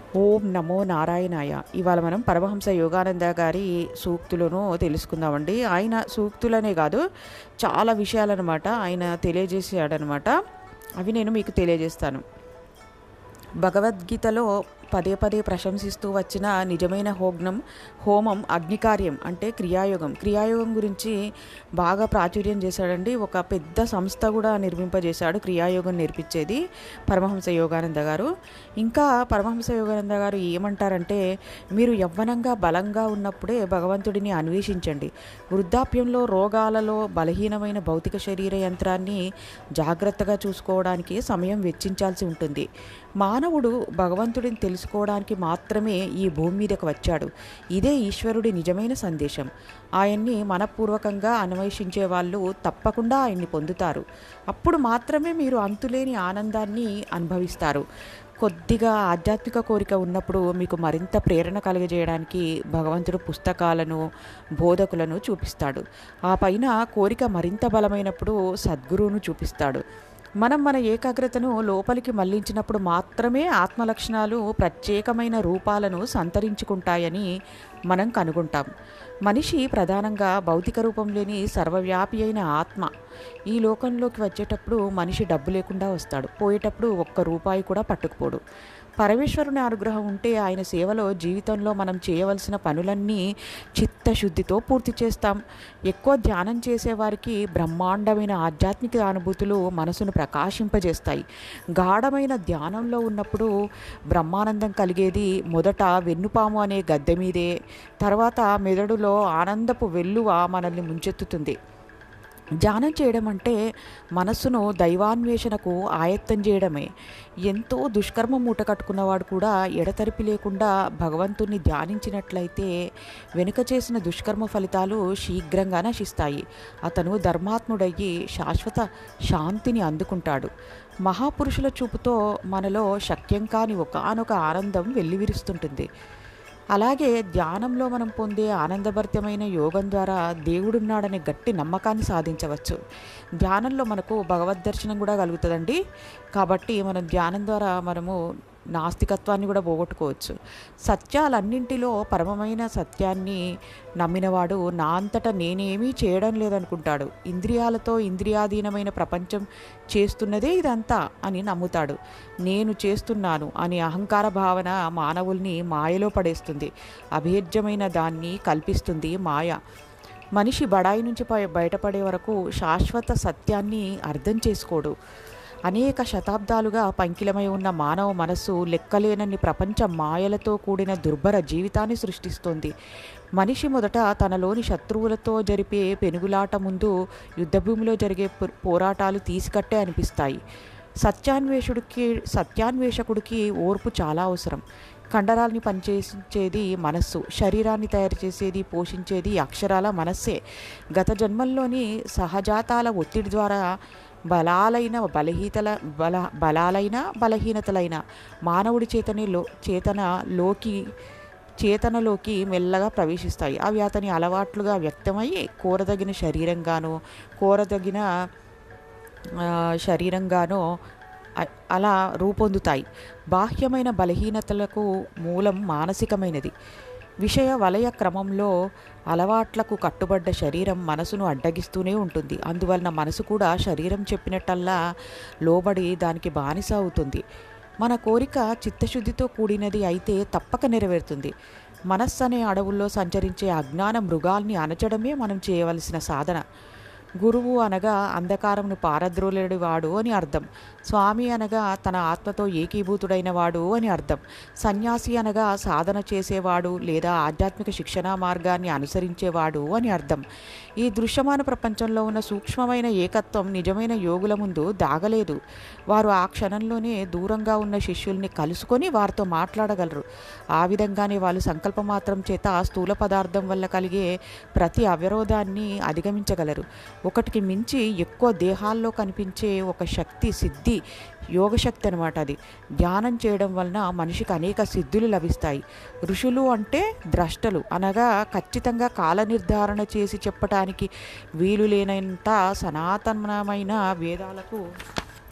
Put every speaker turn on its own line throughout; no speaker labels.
ఓం నమో నారాయణాయ ఇవాళ మనం పరమహంస యోగానంద గారి సూక్తులను తెలుసుకుందామండి ఆయన సూక్తులనే కాదు చాలా విషయాలన్నమాట ఆయన తెలియజేసాడనమాట అవి నేను మీకు తెలియజేస్తాను భగవద్గీతలో పదే పదే ప్రశంసిస్తూ వచ్చిన నిజమైన హోగ్నం హోమం అగ్నికార్యం అంటే క్రియాయోగం క్రియాయోగం గురించి బాగా ప్రాచుర్యం చేశాడండి ఒక పెద్ద సంస్థ కూడా నిర్మింపజేశాడు క్రియాయోగం నేర్పించేది పరమహంస యోగానంద గారు ఇంకా పరమహంస యోగానంద గారు ఏమంటారంటే మీరు యవ్వనంగా బలంగా ఉన్నప్పుడే భగవంతుడిని అన్వేషించండి వృద్ధాప్యంలో రోగాలలో బలహీనమైన భౌతిక శరీర యంత్రాన్ని జాగ్రత్తగా చూసుకోవడానికి సమయం వెచ్చించాల్సి ఉంటుంది మానవుడు భగవంతుడిని తెలుసుకోవడానికి మాత్రమే ఈ భూమి మీదకు వచ్చాడు ఇదే ఈశ్వరుడి నిజమైన సందేశం ఆయన్ని మనపూర్వకంగా అన్వేషించే వాళ్ళు తప్పకుండా ఆయన్ని పొందుతారు అప్పుడు మాత్రమే మీరు అంతులేని ఆనందాన్ని అనుభవిస్తారు కొద్దిగా ఆధ్యాత్మిక కోరిక ఉన్నప్పుడు మీకు మరింత ప్రేరణ కలుగజేయడానికి భగవంతుడు పుస్తకాలను బోధకులను చూపిస్తాడు ఆ పైన కోరిక మరింత బలమైనప్పుడు సద్గురువును చూపిస్తాడు మనం మన ఏకాగ్రతను లోపలికి మళ్లించినప్పుడు మాత్రమే ఆత్మ లక్షణాలు ప్రత్యేకమైన రూపాలను సంతరించుకుంటాయని మనం కనుగొంటాం మనిషి ప్రధానంగా భౌతిక రూపం లేని సర్వవ్యాపి అయిన ఆత్మ ఈ లోకంలోకి వచ్చేటప్పుడు మనిషి డబ్బు లేకుండా వస్తాడు పోయేటప్పుడు ఒక్క రూపాయి కూడా పట్టుకుపోడు పరమేశ్వరుని అనుగ్రహం ఉంటే ఆయన సేవలో జీవితంలో మనం చేయవలసిన పనులన్నీ చిత్తశుద్ధితో పూర్తి చేస్తాం ఎక్కువ ధ్యానం చేసేవారికి బ్రహ్మాండమైన ఆధ్యాత్మిక అనుభూతులు మనసును ప్రకాశింపజేస్తాయి గాఢమైన ధ్యానంలో ఉన్నప్పుడు బ్రహ్మానందం కలిగేది మొదట వెన్నుపాము అనే గద్దె మీదే తర్వాత మెదడులో ఆనందపు వెల్లువ మనల్ని ముంచెత్తుతుంది ధ్యానం చేయడం అంటే మనస్సును దైవాన్వేషణకు ఆయత్తం చేయడమే ఎంతో దుష్కర్మ మూట కట్టుకున్నవాడు కూడా ఎడతెరిపి లేకుండా భగవంతుణ్ణి ధ్యానించినట్లయితే వెనుక చేసిన దుష్కర్మ ఫలితాలు శీఘ్రంగా నశిస్తాయి అతను ధర్మాత్ముడయ్యి శాశ్వత శాంతిని అందుకుంటాడు మహాపురుషుల చూపుతో మనలో శక్యం కాని ఒకనొక ఆనందం వెల్లివిరుస్తుంటుంది అలాగే ధ్యానంలో మనం పొందే ఆనందభరితమైన యోగం ద్వారా దేవుడున్నాడనే గట్టి నమ్మకాన్ని సాధించవచ్చు ధ్యానంలో మనకు భగవద్ దర్శనం కూడా కలుగుతుందండి కాబట్టి మనం ధ్యానం ద్వారా మనము నాస్తికత్వాన్ని కూడా పోగొట్టుకోవచ్చు సత్యాలన్నింటిలో పరమమైన సత్యాన్ని నమ్మినవాడు నా అంతటా నేనేమీ చేయడం లేదనుకుంటాడు ఇంద్రియాలతో ఇంద్రియాధీనమైన ప్రపంచం చేస్తున్నదే ఇదంతా అని నమ్ముతాడు నేను చేస్తున్నాను అనే అహంకార భావన మానవుల్ని మాయలో పడేస్తుంది అభేద్యమైన దాన్ని కల్పిస్తుంది మాయ మనిషి బడాయి నుంచి బయటపడే వరకు శాశ్వత సత్యాన్ని అర్థం చేసుకోడు అనేక శతాబ్దాలుగా పంకిలమై ఉన్న మానవ మనస్సు లెక్కలేనన్ని ప్రపంచ మాయలతో కూడిన దుర్భర జీవితాన్ని సృష్టిస్తోంది మనిషి మొదట తనలోని శత్రువులతో జరిపే పెనుగులాట ముందు యుద్ధభూమిలో జరిగే పోరాటాలు తీసికట్టే అనిపిస్తాయి సత్యాన్వేషుడికి సత్యాన్వేషకుడికి ఓర్పు చాలా అవసరం కండరాల్ని పనిచేసేది మనస్సు శరీరాన్ని తయారు చేసేది పోషించేది అక్షరాల మనస్సే గత జన్మల్లోని సహజాతాల ఒత్తిడి ద్వారా బలాలైన బలహీతల బల బలాలైన బలహీనతలైన మానవుడి చేతని లో చేతనలోకి చేతనలోకి మెల్లగా ప్రవేశిస్తాయి అవి అతని అలవాట్లుగా వ్యక్తమయ్యి కోరదగిన శరీరంగానో కోరదగిన శరీరంగానో అలా రూపొందుతాయి బాహ్యమైన బలహీనతలకు మూలం మానసికమైనది విషయ వలయ క్రమంలో అలవాట్లకు కట్టుబడ్డ శరీరం మనసును అడ్డగిస్తూనే ఉంటుంది అందువలన మనసు కూడా శరీరం చెప్పినట్టల్లా లోబడి దానికి బానిస అవుతుంది మన కోరిక చిత్తశుద్ధితో కూడినది అయితే తప్పక నెరవేరుతుంది మనస్సు అనే అడవుల్లో సంచరించే అజ్ఞాన మృగాల్ని అణచడమే మనం చేయవలసిన సాధన గురువు అనగా అంధకారంను పారద్రోలేడు వాడు అని అర్థం స్వామి అనగా తన ఆత్మతో ఏకీభూతుడైన వాడు అని అర్థం సన్యాసి అనగా సాధన చేసేవాడు లేదా ఆధ్యాత్మిక శిక్షణా మార్గాన్ని అనుసరించేవాడు అని అర్థం ఈ దృశ్యమాన ప్రపంచంలో ఉన్న సూక్ష్మమైన ఏకత్వం నిజమైన యోగుల ముందు దాగలేదు వారు ఆ క్షణంలోనే దూరంగా ఉన్న శిష్యుల్ని కలుసుకొని వారితో మాట్లాడగలరు ఆ విధంగానే వాళ్ళు సంకల్పమాత్రం చేత స్థూల పదార్థం వల్ల కలిగే ప్రతి అవరోధాన్ని అధిగమించగలరు ఒకటికి మించి ఎక్కువ దేహాల్లో కనిపించే ఒక శక్తి సిద్ధి యోగశక్తి అనమాట అది ధ్యానం చేయడం వలన మనిషికి అనేక సిద్ధులు లభిస్తాయి ఋషులు అంటే ద్రష్టలు అనగా ఖచ్చితంగా కాల నిర్ధారణ చేసి చెప్పటానికి వీలు లేనంత సనాతనమైన వేదాలకు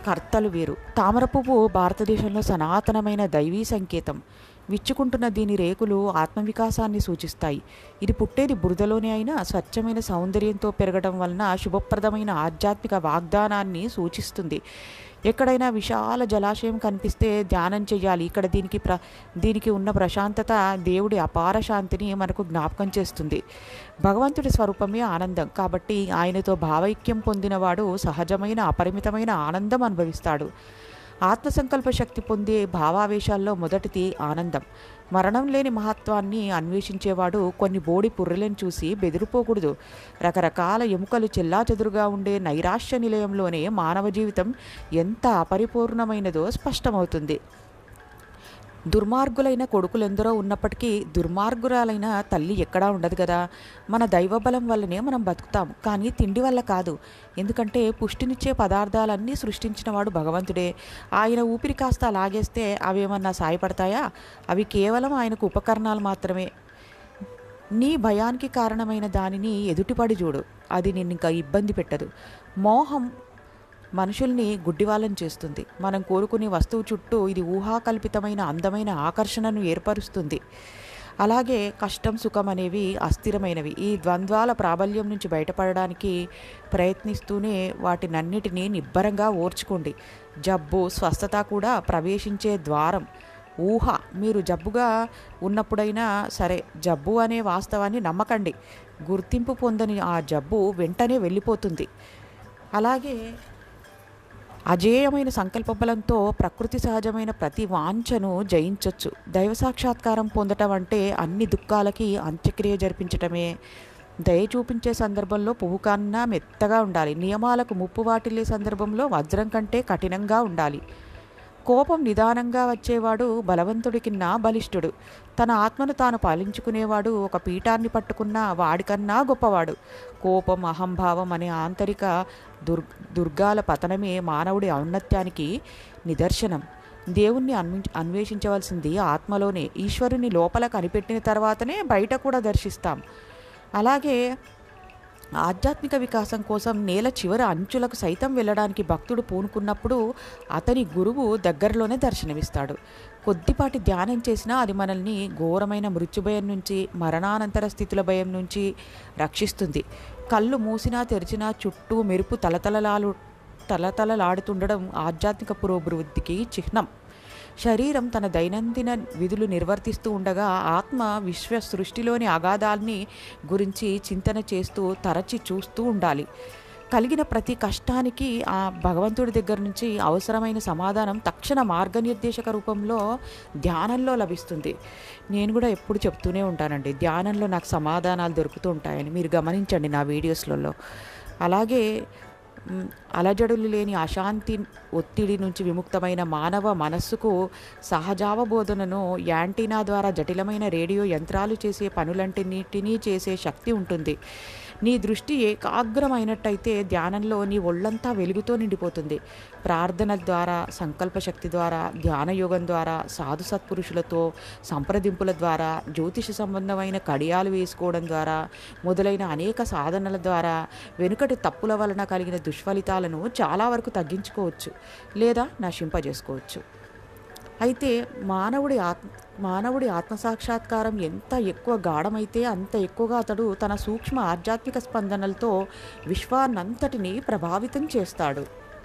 కర్తలు వేరు తామర పువ్వు భారతదేశంలో సనాతనమైన దైవీ సంకేతం విచ్చుకుంటున్న దీని రేకులు ఆత్మవికాసాన్ని సూచిస్తాయి ఇది పుట్టేది బురదలోనే అయినా స్వచ్ఛమైన సౌందర్యంతో పెరగడం వలన శుభప్రదమైన ఆధ్యాత్మిక వాగ్దానాన్ని సూచిస్తుంది ఎక్కడైనా విశాల జలాశయం కనిపిస్తే ధ్యానం చేయాలి ఇక్కడ దీనికి ప్ర దీనికి ఉన్న ప్రశాంతత దేవుడి అపార శాంతిని మనకు జ్ఞాపకం చేస్తుంది భగవంతుడి స్వరూపమే ఆనందం కాబట్టి ఆయనతో భావైక్యం పొందినవాడు సహజమైన అపరిమితమైన ఆనందం అనుభవిస్తాడు ఆత్మసంకల్ప శక్తి పొందే భావావేశాల్లో మొదటిది ఆనందం మరణం లేని మహత్వాన్ని అన్వేషించేవాడు కొన్ని బోడి పుర్రెలను చూసి బెదిరిపోకూడదు రకరకాల ఎముకలు చెల్లాచెదురుగా ఉండే నైరాశ్య నిలయంలోనే మానవ జీవితం ఎంత అపరిపూర్ణమైనదో స్పష్టమవుతుంది దుర్మార్గులైన కొడుకులెందరో ఉన్నప్పటికీ దుర్మార్గురాలైన తల్లి ఎక్కడా ఉండదు కదా మన దైవబలం వల్లనే మనం బతుకుతాం కానీ తిండి వల్ల కాదు ఎందుకంటే పుష్టినిచ్చే పదార్థాలన్నీ సృష్టించినవాడు భగవంతుడే ఆయన ఊపిరి కాస్త లాగేస్తే అవేమన్నా సాయపడతాయా అవి కేవలం ఆయనకు ఉపకరణాలు మాత్రమే నీ భయానికి కారణమైన దానిని ఎదుటిపడి చూడు అది నిన్ను ఇంకా ఇబ్బంది పెట్టదు మోహం మనుషుల్ని గుడ్డివాళ్ళని చేస్తుంది మనం కోరుకునే వస్తువు చుట్టూ ఇది ఊహాకల్పితమైన అందమైన ఆకర్షణను ఏర్పరుస్తుంది అలాగే కష్టం సుఖం అనేవి అస్థిరమైనవి ఈ ద్వంద్వాల ప్రాబల్యం నుంచి బయటపడడానికి ప్రయత్నిస్తూనే వాటినన్నిటినీ నిబ్బరంగా ఓర్చుకోండి జబ్బు స్వస్థత కూడా ప్రవేశించే ద్వారం ఊహ మీరు జబ్బుగా ఉన్నప్పుడైనా సరే జబ్బు అనే వాస్తవాన్ని నమ్మకండి గుర్తింపు పొందని ఆ జబ్బు వెంటనే వెళ్ళిపోతుంది అలాగే అజేయమైన సంకల్ప బలంతో ప్రకృతి సహజమైన ప్రతి వాంఛను జయించవచ్చు దైవ సాక్షాత్కారం పొందటం అంటే అన్ని దుఃఖాలకి అంత్యక్రియ జరిపించటమే దయ చూపించే సందర్భంలో పువ్వు కన్నా మెత్తగా ఉండాలి నియమాలకు ముప్పు వాటిల్లే సందర్భంలో వజ్రం కంటే కఠినంగా ఉండాలి కోపం నిదానంగా వచ్చేవాడు బలవంతుడికిన్నా బలిష్ఠుడు తన ఆత్మను తాను పాలించుకునేవాడు ఒక పీఠాన్ని పట్టుకున్న వాడికన్నా గొప్పవాడు కోపం అహంభావం అనే ఆంతరిక దుర్ దుర్గాల పతనమే మానవుడి ఔన్నత్యానికి నిదర్శనం దేవుణ్ణి అన్వి అన్వేషించవలసింది ఆత్మలోనే ఈశ్వరుని లోపల కనిపెట్టిన తర్వాతనే బయట కూడా దర్శిస్తాం అలాగే ఆధ్యాత్మిక వికాసం కోసం నేల చివరి అంచులకు సైతం వెళ్ళడానికి భక్తుడు పూనుకున్నప్పుడు అతని గురువు దగ్గరలోనే దర్శనమిస్తాడు కొద్దిపాటి ధ్యానం చేసినా అది మనల్ని ఘోరమైన మృత్యుభయం నుంచి మరణానంతర స్థితుల భయం నుంచి రక్షిస్తుంది కళ్ళు మూసినా తెరిచినా చుట్టూ మెరుపు తలతలలాలు తలతలలాడుతుండడం ఆధ్యాత్మిక పురోభివృద్ధికి చిహ్నం శరీరం తన దైనందిన విధులు నిర్వర్తిస్తూ ఉండగా ఆత్మ విశ్వ సృష్టిలోని అగాధాల్ని గురించి చింతన చేస్తూ తరచి చూస్తూ ఉండాలి కలిగిన ప్రతి కష్టానికి ఆ భగవంతుడి దగ్గర నుంచి అవసరమైన సమాధానం తక్షణ మార్గనిర్దేశక రూపంలో ధ్యానంలో లభిస్తుంది నేను కూడా ఎప్పుడు చెప్తూనే ఉంటానండి ధ్యానంలో నాకు సమాధానాలు దొరుకుతూ ఉంటాయని మీరు గమనించండి నా వీడియోస్లలో అలాగే మ్, అలజడులు లేని అశాంతి ఒత్తిడి నుంచి విముక్తమైన మానవ మనస్సుకు సహజావబోధనను యాంటీనా ద్వారా జటిలమైన రేడియో యంత్రాలు చేసే పనులంటిన్నిటినీ చేసే శక్తి ఉంటుంది నీ దృష్టి ఏకాగ్రమైనట్టయితే ధ్యానంలో నీ ఒళ్ళంతా వెలుగుతో నిండిపోతుంది ప్రార్థన ద్వారా సంకల్ప శక్తి ద్వారా ధ్యాన యోగం ద్వారా సాధు సత్పురుషులతో సంప్రదింపుల ద్వారా జ్యోతిష సంబంధమైన కడియాలు వేసుకోవడం ద్వారా మొదలైన అనేక సాధనల ద్వారా వెనుకటి తప్పుల వలన కలిగిన దుష్ఫలితాలను చాలా వరకు తగ్గించుకోవచ్చు లేదా నశింపజేసుకోవచ్చు అయితే మానవుడి ఆత్మ మానవుడి ఆత్మసాక్షాత్కారం ఎంత ఎక్కువ గాఢమైతే అంత ఎక్కువగా అతడు తన సూక్ష్మ ఆధ్యాత్మిక స్పందనలతో విశ్వాన్నంతటిని ప్రభావితం చేస్తాడు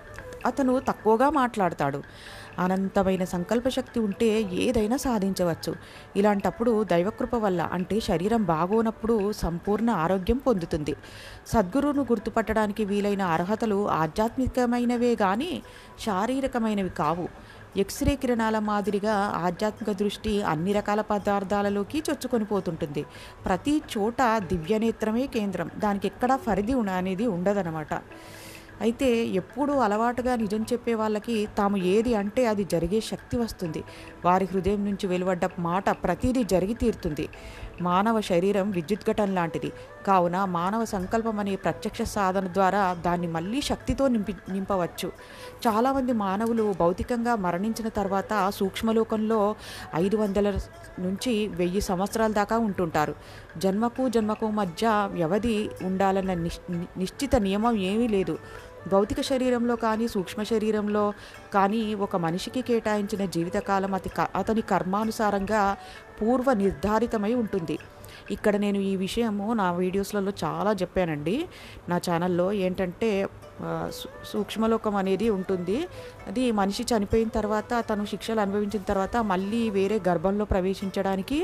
అతను తక్కువగా మాట్లాడతాడు అనంతమైన సంకల్పశక్తి ఉంటే ఏదైనా సాధించవచ్చు ఇలాంటప్పుడు దైవకృప వల్ల అంటే శరీరం బాగోనప్పుడు సంపూర్ణ ఆరోగ్యం పొందుతుంది సద్గురువును గుర్తుపట్టడానికి వీలైన అర్హతలు ఆధ్యాత్మికమైనవే కానీ శారీరకమైనవి కావు ఎక్స్రే కిరణాల మాదిరిగా ఆధ్యాత్మిక దృష్టి అన్ని రకాల పదార్థాలలోకి చొచ్చుకొని పోతుంటుంది ప్రతి చోట దివ్యనేత్రమే కేంద్రం దానికి ఎక్కడా పరిధి ఉన అనేది ఉండదన్నమాట అయితే ఎప్పుడూ అలవాటుగా నిజం చెప్పే వాళ్ళకి తాము ఏది అంటే అది జరిగే శక్తి వస్తుంది వారి హృదయం నుంచి వెలువడ్డ మాట ప్రతిదీ జరిగి తీరుతుంది మానవ శరీరం విద్యుత్ ఘటన లాంటిది కావున మానవ సంకల్పం అనే ప్రత్యక్ష సాధన ద్వారా దాన్ని మళ్ళీ శక్తితో నింపి నింపవచ్చు చాలామంది మానవులు భౌతికంగా మరణించిన తర్వాత సూక్ష్మలోకంలో ఐదు వందల నుంచి వెయ్యి సంవత్సరాల దాకా ఉంటుంటారు జన్మకు జన్మకు మధ్య వ్యవధి ఉండాలన్న నిశ్- నిశ్చిత నియమం ఏమీ లేదు భౌతిక శరీరంలో కానీ సూక్ష్మ శరీరంలో కానీ ఒక మనిషికి కేటాయించిన జీవితకాలం అతి క- అతని కర్మానుసారంగా పూర్వ నిర్ధారితమై ఉంటుంది ఇక్కడ నేను ఈ విషయము నా వీడియోస్లలో చాలా చెప్పానండి నా ఛానల్లో ఏంటంటే ఆ, సూ- సూక్ష్మలోకం అనేది ఉంటుంది అది మనిషి చనిపోయిన తర్వాత తను శిక్షలు అనుభవించిన తర్వాత మళ్ళీ వేరే గర్భంలో ప్రవేశించడానికి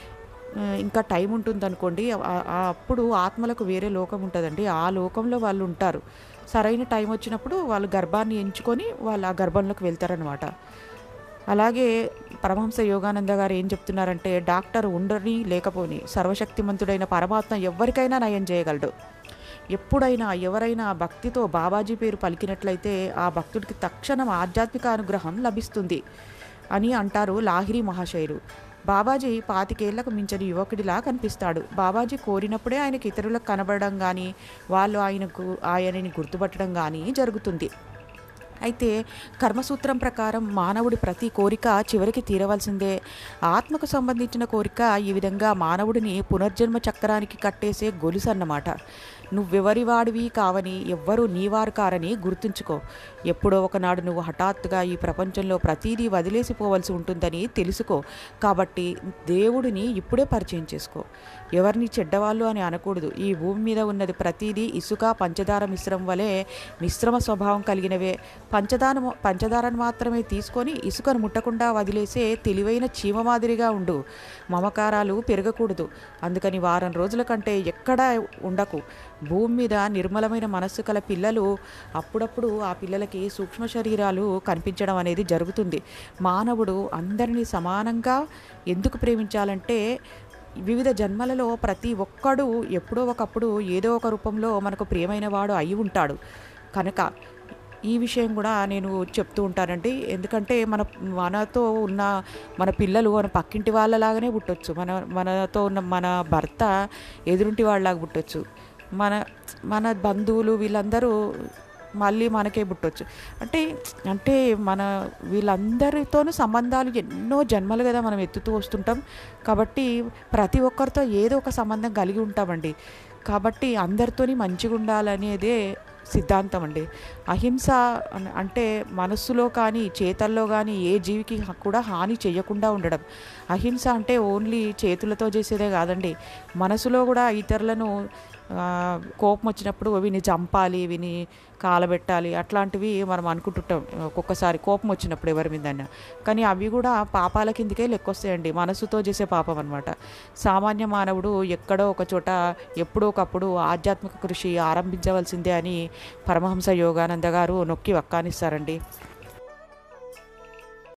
ఆ, ఇంకా టైం ఉంటుంది అనుకోండి ఆ- ఆ అప్పుడు ఆత్మలకు వేరే లోకం ఉంటుందండి ఆ లోకంలో వాళ్ళు ఉంటారు సరైన టైం వచ్చినప్పుడు వాళ్ళు గర్భాన్ని ఎంచుకొని వాళ్ళు ఆ గర్భంలోకి వెళ్తారనమాట అలాగే పరమహంస యోగానంద గారు ఏం చెప్తున్నారంటే డాక్టర్ ఉండని లేకపోని సర్వశక్తిమంతుడైన పరమాత్మ ఎవరికైనా నయం చేయగలడు ఎప్పుడైనా ఎవరైనా భక్తితో బాబాజీ పేరు పలికినట్లయితే ఆ భక్తుడికి తక్షణం ఆధ్యాత్మిక అనుగ్రహం లభిస్తుంది అని అంటారు లాహిరి మహాశయులు బాబాజీ పాతికేళ్లకు మించని యువకుడిలా కనిపిస్తాడు బాబాజీ కోరినప్పుడే ఆయనకి ఇతరులకు కనబడడం కానీ వాళ్ళు ఆయనకు ఆయనని గుర్తుపట్టడం కానీ జరుగుతుంది అయితే కర్మసూత్రం ప్రకారం మానవుడి ప్రతి కోరిక చివరికి తీరవలసిందే ఆత్మకు సంబంధించిన కోరిక ఈ విధంగా మానవుడిని పునర్జన్మ చక్రానికి కట్టేసే గొలుసు అన్నమాట నువ్వెవరి వాడివి కావని ఎవ్వరూ నీవారు కారని గుర్తుంచుకో ఎప్పుడో ఒకనాడు నువ్వు హఠాత్తుగా ఈ ప్రపంచంలో ప్రతీదీ వదిలేసిపోవలసి ఉంటుందని తెలుసుకో కాబట్టి దేవుడిని ఇప్పుడే పరిచయం చేసుకో ఎవరిని చెడ్డవాళ్ళు అని అనకూడదు ఈ భూమి మీద ఉన్నది ప్రతీదీ ఇసుక పంచదార మిశ్రమం వలె మిశ్రమ స్వభావం కలిగినవే పంచదార పంచదారను మాత్రమే తీసుకొని ఇసుకను ముట్టకుండా వదిలేసే తెలివైన చీమ మాదిరిగా ఉండు మమకారాలు పెరగకూడదు అందుకని వారం రోజుల కంటే ఎక్కడా ఉండకు భూమి మీద నిర్మలమైన మనస్సు కల పిల్లలు అప్పుడప్పుడు ఆ పిల్లలకి సూక్ష్మ శరీరాలు కనిపించడం అనేది జరుగుతుంది మానవుడు అందరినీ సమానంగా ఎందుకు ప్రేమించాలంటే వివిధ జన్మలలో ప్రతి ఒక్కడు ఎప్పుడో ఒకప్పుడు ఏదో ఒక రూపంలో మనకు ప్రియమైన వాడు అయి ఉంటాడు కనుక ఈ విషయం కూడా నేను చెప్తూ ఉంటానండి ఎందుకంటే మన మనతో ఉన్న మన పిల్లలు మన పక్కింటి వాళ్ళలాగానే పుట్టొచ్చు మన మనతో ఉన్న మన భర్త ఎదురుంటి వాళ్ళలాగా పుట్టొచ్చు మన మన బంధువులు వీళ్ళందరూ మళ్ళీ మనకే పుట్టొచ్చు అంటే అంటే మన వీళ్ళందరితోనూ సంబంధాలు ఎన్నో జన్మలు కదా మనం ఎత్తుతూ వస్తుంటాం కాబట్టి ప్రతి ఒక్కరితో ఏదో ఒక సంబంధం కలిగి ఉంటామండి కాబట్టి అందరితోని మంచిగా ఉండాలనేదే సిద్ధాంతం అండి అహింస అన్- అంటే మనస్సులో కానీ చేతల్లో కానీ ఏ జీవికి హ- కూడా హాని చేయకుండా ఉండడం అహింస అంటే ఓన్లీ చేతులతో చేసేదే కాదండి మనసులో కూడా ఇతరులను ఆ, కోపం వచ్చినప్పుడు విని చంపాలి విని కాలబెట్టాలి అట్లాంటివి మనం అనుకుంటుంటాం ఒక్కొక్కసారి కోపం వచ్చినప్పుడు ఎవరి మీదన్నా కానీ అవి కూడా పాపాల కిందకే లెక్కొస్తాయండి మనసుతో చేసే పాపం అనమాట సామాన్య మానవుడు ఎక్కడో ఒక చోట ఎప్పుడో ఒకప్పుడు ఆధ్యాత్మిక కృషి ఆరంభించవలసిందే అని పరమహంస యోగానంద గారు నొక్కి వక్కానిస్తారండి